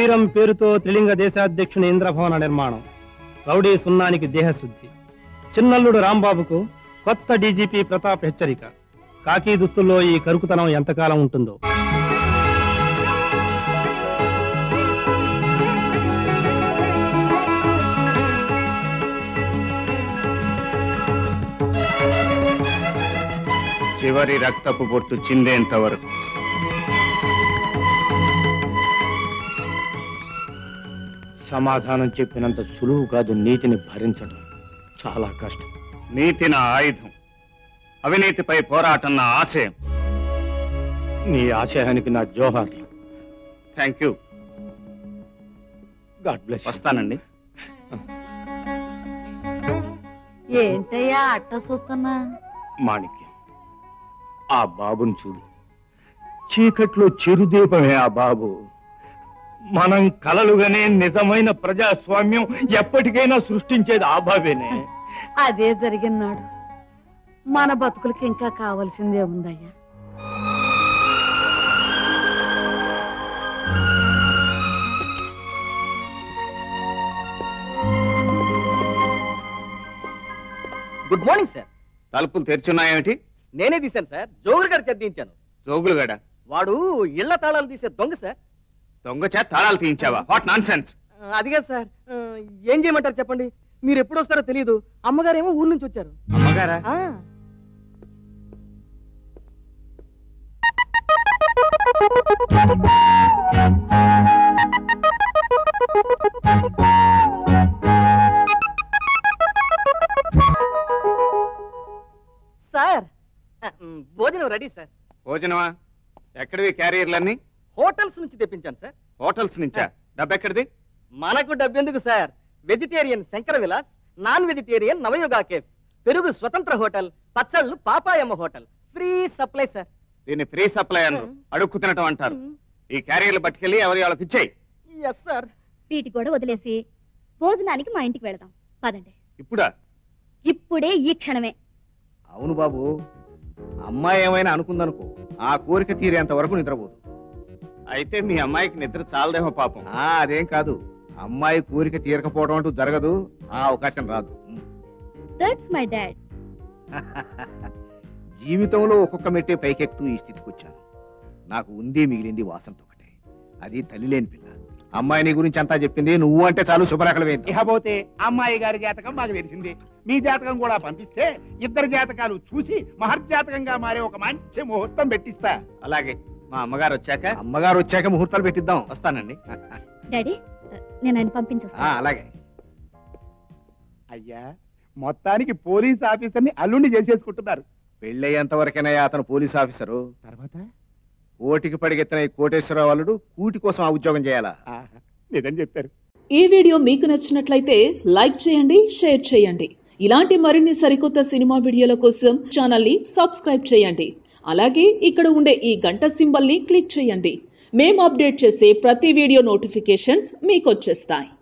తీరం పేరుతో త్రిలింగ దేశాధ్యక్షుని ఇంద్రభవన నిర్మాణం రౌడీ సున్నానికి దేహశుద్ధి చిన్నల్లుడు రాంబాబుకు కొత్త డీజీపీ ప్రతాప్ హెచ్చరిక కాకి దుస్తుల్లో ఈ కరుకుతనం ఎంతకాలం ఉంటుందో చివరి రక్తపు బొట్టు చిందేంత వరకు సమాధానం చెప్పినంత సులువు కాదు నీతిని భరించడం చాలా కష్టం నీతి నా ఆయుధం అవినీతిపై పోరాటం నా ఆశయం నీ ఆశయానికి నా జోహార్లు థ్యాంక్ యూ గాడ్ బ్లెస్ వస్తానండి ఏంటయ్యా అట్ట చూస్తున్నా మాణిక్యం ఆ బాబుని చూడు చీకట్లో చిరుదీపమే ఆ బాబు మనం కలలుగానే నిజమైన ప్రజాస్వామ్యం ఎప్పటికైనా సృష్టించేది ఆ బాబేనే అదే జరిగినాడు మన బతుకులకి ఇంకా కావాల్సిందే ఉందయ్యా గుడ్ మార్నింగ్ సార్ తలుపులు తెరిచున్నాయేమిటి నేనే తీశాను సార్ జోగులు గారు చదివించాను జోగులుగడ వాడు ఇళ్ల తాళాలు తీసే దొంగ సార్ దొంగ చేత తాళాలు తీయించావా వాట్ నాన్ సెన్స్ ఆ, అదిగా సార్ ఆ, ఏం చేయమంటారు చెప్పండి మీరు ఎప్పుడు వస్తారో తెలియదు అమ్మగారేమో ఊరు నుంచి వచ్చారు అమ్మగారా ఆ, సార్ ఆ, మ్, భోజనం రెడీ సార్ భోజనమా ఎక్కడివి క్యారియర్లన్నీ హోటల్స్ నుంచి తెప్పించాను సార్ హోటల్స్ నుంచా డబ్బెక్కడిది మనకు డబ్బెందుకు sir vegetarian Shankara Vilas non vegetarian Navayuga cafe పెరుగు స్వతంత్ర హోటల్ పచ్చళ్ళు Papayamma hotel free supply sir దీన్ని ఫ్రీ సప్లై అన్నారు అడుక్కు తినటం అంటారు ఈ క్యారియర్లు పట్టుకెళ్ళి ఎవరి వాళ్ళకి ఇచ్చేయి ఎస్ సార్ వీటి కూడా వదిలేసి భోజనానికి మా ఇంటికి వెళదాం పదండి ఇప్పుడా ఇప్పుడే ఈ క్షణమే అవును బాబు అమ్మాయి ఏమైనా అనుకుందనుకో ఆ కోరిక తీరేంత వరకు నిద్రపోదు అయితే మీ అమ్మాయికి నిద్ర చాలదేమో పాపం ఆ అదేం కాదు అమ్మాయి కోరిక తీరకపోవడం అంటూ జరగదు ఆ అవకాశం రాదు దట్స్ మై డాడ్ జీవితంలో ఒక్కొక్క మెట్టే పైకెక్కుతూ ఈ స్థితికి వచ్చాను నాకు ఉంది మిగిలింది వాసంత ఒకటే అది తల్లి లేని పిల్ల అమ్మాయి నీ గురించి అంతా చెప్పింది నువ్వు అంటే చాలు శుభ్రకలు వేద్దాం ఇకపోతే అమ్మాయి గారి జాతకం మాకు తెలిసింది మీ జాతకం కూడా పంపిస్తే ఇద్దరు జాతకాలు చూసి మహర్జాతకంగా మారే ఒక మంచి ముహూర్తం పెట్టిస్తా అలాగే మా అమ్మగారు వచ్చాక అమ్మగారు వచ్చాక ముహూర్తాలు పెట్టిద్దాం వస్తానండి డాడీ నేను ఆయన పంపించేస్తాను ఆ, అలాగే అయ్యా మొత్తానికి పోలీస్ ఆఫీసర్ని అల్లుండి చేసేసుకుంటున్నారు పెళ్ళయ్యేంత వరకైనా అతను పోలీస్ ఆఫీసరు తర్వాత కోటికి పడిగెత్తిన ఈ కోటేశ్వరరావు అల్లుడు కూటి కోసం ఆ ఉద్యోగం చేయాలా ఆహా, నిజం చెప్పారు ఈ వీడియో మీకు నచ్చినట్లయితే లైక్ చేయండి షేర్ చేయండి ఇలాంటి మరిన్ని సరికొత్త సినిమా వీడియోల కోసం ఛానల్ని సబ్స్క్రైబ్ చేయండి అలాగే ఇక్కడ ఉండే ఈ గంట సింబల్ని క్లిక్ చేయండి మేము అప్డేట్ చేసే ప్రతి వీడియో నోటిఫికేషన్స్ మీకు వచ్చేస్తాయి